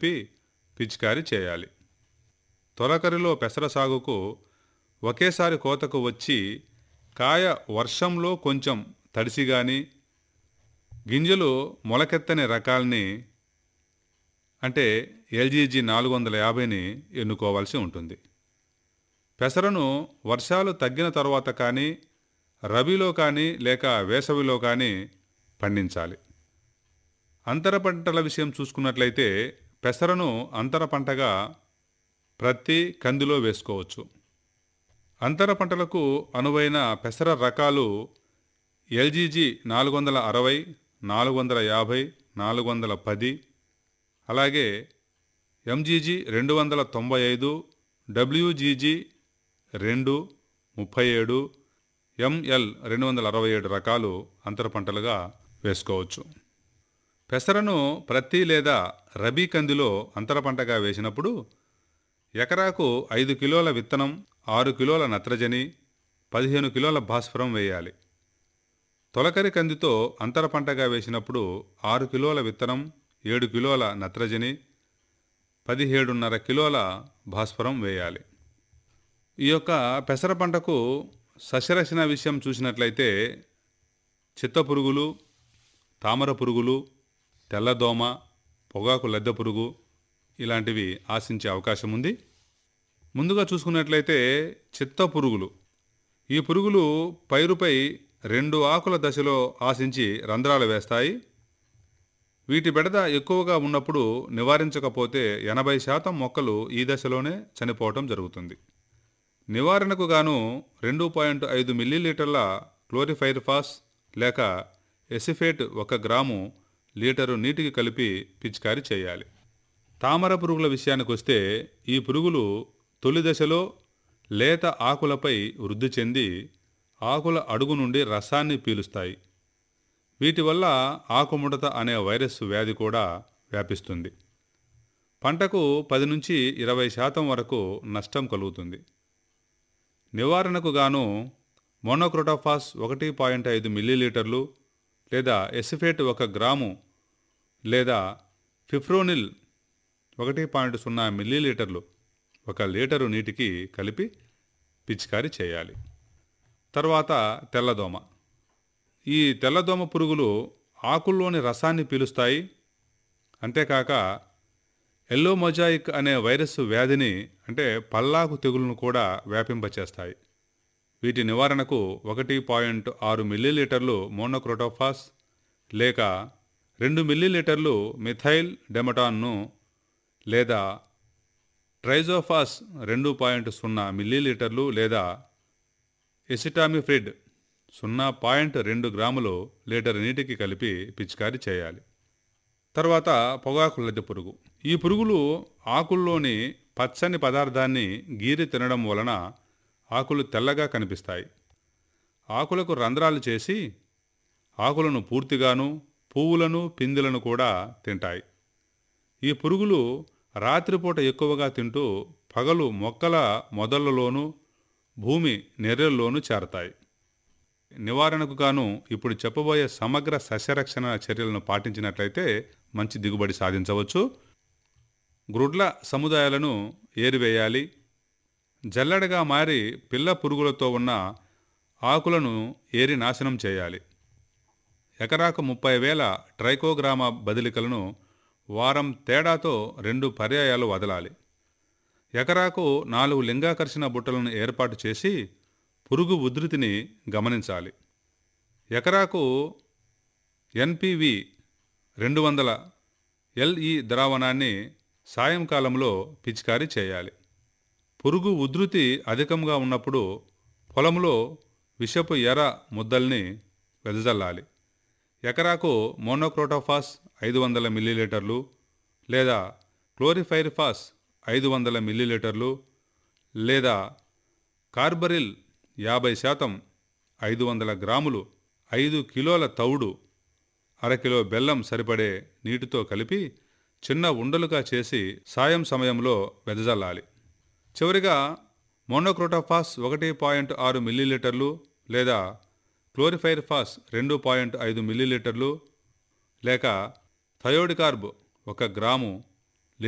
కలిపి పిచికారీ చేయాలి తొలకరిలో పెసర సాగుకు ఒకేసారి కోతకు వచ్చి కాయ వర్షంలో కొంచెం తడిసి గాని గింజలు మొలకెత్తని రకాల్ని అంటే ఎల్జీజీ నాలుగు వందల యాభైని ఎన్నుకోవాల్సి ఉంటుంది పెసరను వర్షాలు తగ్గిన తర్వాత కానీ రబీలో కానీ లేక వేసవిలో కానీ పండించాలి అంతర పంటల విషయం చూసుకున్నట్లయితే పెసరను అంతర పంటగా ప్రతి కందిలో వేసుకోవచ్చు అంతర పంటలకు అనువైన పెసర రకాలు ఎల్జీజీ నాలుగు వందల అరవై నాలుగు వందల యాభై నాలుగు వందల పది అలాగే ఎంజీజీ రెండు వందల తొంభై ఐదు డబ్ల్యూజీజీ రెండు ముప్పై ఏడు ఎంఎల్ రెండు వందల అరవై ఏడు రకాలు అంతర పంటలుగా వేసుకోవచ్చు పెసరను ప్రతి లేదా రబీ కందిలో అంతర పంటగా వేసినప్పుడు ఎకరాకు ఐదు కిలోల విత్తనం ఆరు కిలోల నత్రజని పదిహేను కిలోల భాస్వరం వేయాలి తొలకరి కందితో అంతర పంటగా వేసినప్పుడు ఆరు కిలోల విత్తనం ఏడు కిలోల నత్రజని పదిహేడున్నర కిలోల భాస్వరం వేయాలి ఈ యొక్క పెసర పంటకు సస్యరక్షణ విషయం చూసినట్లయితే చిత్త పురుగులు తామర పురుగులు తెల్లదోమ పొగాకు లద్దె పురుగు ఇలాంటివి ఆశించే అవకాశం ఉంది ముందుగా చూసుకున్నట్లయితే చిత్త పురుగులు ఈ పురుగులు పైరుపై రెండు ఆకుల దశలో ఆశించి రంధ్రాలు వేస్తాయి వీటి బెడద ఎక్కువగా ఉన్నప్పుడు నివారించకపోతే ఎనభై శాతం మొక్కలు ఈ దశలోనే చనిపోవటం జరుగుతుంది నివారణకు గాను రెండు పాయింట్ ఐదు మిల్లీలీటర్ల క్లోరిఫైర్ఫాస్ లేక ఎసిఫేట్ ఒక గ్రాము లీటరు నీటికి కలిపి పిచికారీ చేయాలి తామర పురుగుల విషయానికి వస్తే ఈ పురుగులు తొలి దశలో లేత ఆకులపై వృద్ధి చెంది ఆకుల అడుగు నుండి రసాన్ని పీలుస్తాయి వీటి వల్ల ఆకుముడత అనే వైరస్ వ్యాధి కూడా వ్యాపిస్తుంది పంటకు పది నుంచి ఇరవై శాతం వరకు నష్టం కలుగుతుంది నివారణకు గాను మోనోక్రోటోఫాస్ ఒకటి పాయింట్ ఐదు మిల్లీలీటర్లు లేదా ఎసిఫేట్ ఒక గ్రాము లేదా ఫిఫ్రోనిల్ ఒకటి పాయింట్ సున్నా మిల్లీలీటర్లు ఒక లీటరు నీటికి కలిపి పిచికారీ చేయాలి తర్వాత తెల్లదోమ ఈ తెల్లదోమ పురుగులు ఆకుల్లోని రసాన్ని పీలుస్తాయి అంతేకాక ఎల్లో మొజాయిక్ అనే వైరస్ వ్యాధిని అంటే పల్లాకు తెగులను కూడా వ్యాపింపచేస్తాయి వీటి నివారణకు ఒకటి పాయింట్ ఆరు మిల్లీలీటర్లు మోనోక్రోటోఫాస్ లేక రెండు మిల్లీలీటర్లు మిథైల్ డెమటాన్ను లేదా ట్రైజోఫాస్ రెండు పాయింట్ సున్నా మిల్లీలీటర్లు లేదా ఎసిటామిఫ్రిడ్ సున్నా పాయింట్ రెండు గ్రాములు లీటర్ నీటికి కలిపి పిచికారీ చేయాలి తర్వాత పొగాకు లద్దె పురుగు ఈ పురుగులు ఆకుల్లోని పచ్చని పదార్థాన్ని గీరి తినడం వలన ఆకులు తెల్లగా కనిపిస్తాయి ఆకులకు రంధ్రాలు చేసి ఆకులను పూర్తిగాను పువ్వులను పిందెలను కూడా తింటాయి ఈ పురుగులు రాత్రిపూట ఎక్కువగా తింటూ పగలు మొక్కల మొదళ్లలోనూ భూమి నెర్రెల్లోనూ చేరతాయి నివారణకు గాను ఇప్పుడు చెప్పబోయే సమగ్ర సస్యరక్షణ చర్యలను పాటించినట్లయితే మంచి దిగుబడి సాధించవచ్చు గ్రుడ్ల సముదాయాలను ఏరివేయాలి జల్లెడగా మారి పిల్ల పురుగులతో ఉన్న ఆకులను ఏరి నాశనం చేయాలి ఎకరాకు ముప్పై వేల ట్రైకోగ్రామా బదిలికలను వారం తేడాతో రెండు పర్యాయాలు వదలాలి ఎకరాకు నాలుగు లింగాకర్షణ బుట్టలను ఏర్పాటు చేసి పురుగు ఉధృతిని గమనించాలి ఎకరాకు ఎన్పివి రెండు వందల ఎల్ఈ ద్రావణాన్ని సాయంకాలంలో పిచికారీ చేయాలి పురుగు ఉధృతి అధికంగా ఉన్నప్పుడు పొలంలో విషపు ఎర ముద్దల్ని వెదజల్లాలి ఎకరాకు మోనోక్రోటోఫాస్ ఐదు వందల మిల్లీలీటర్లు లేదా క్లోరిఫైరిఫాస్ ఐదు వందల మిల్లీలీటర్లు లేదా కార్బరిల్ యాభై శాతం ఐదు వందల గ్రాములు ఐదు కిలోల తౌడు అరకిలో బెల్లం సరిపడే నీటితో కలిపి చిన్న ఉండలుగా చేసి సాయం సమయంలో వెదజల్లాలి చివరిగా మోనోక్రోటోఫాస్ ఒకటి పాయింట్ ఆరు మిల్లీలీటర్లు లేదా క్లోరిఫైర్ఫాస్ రెండు పాయింట్ ఐదు మిల్లీలీటర్లు లేక థయోడికార్బ్ ఒక గ్రాము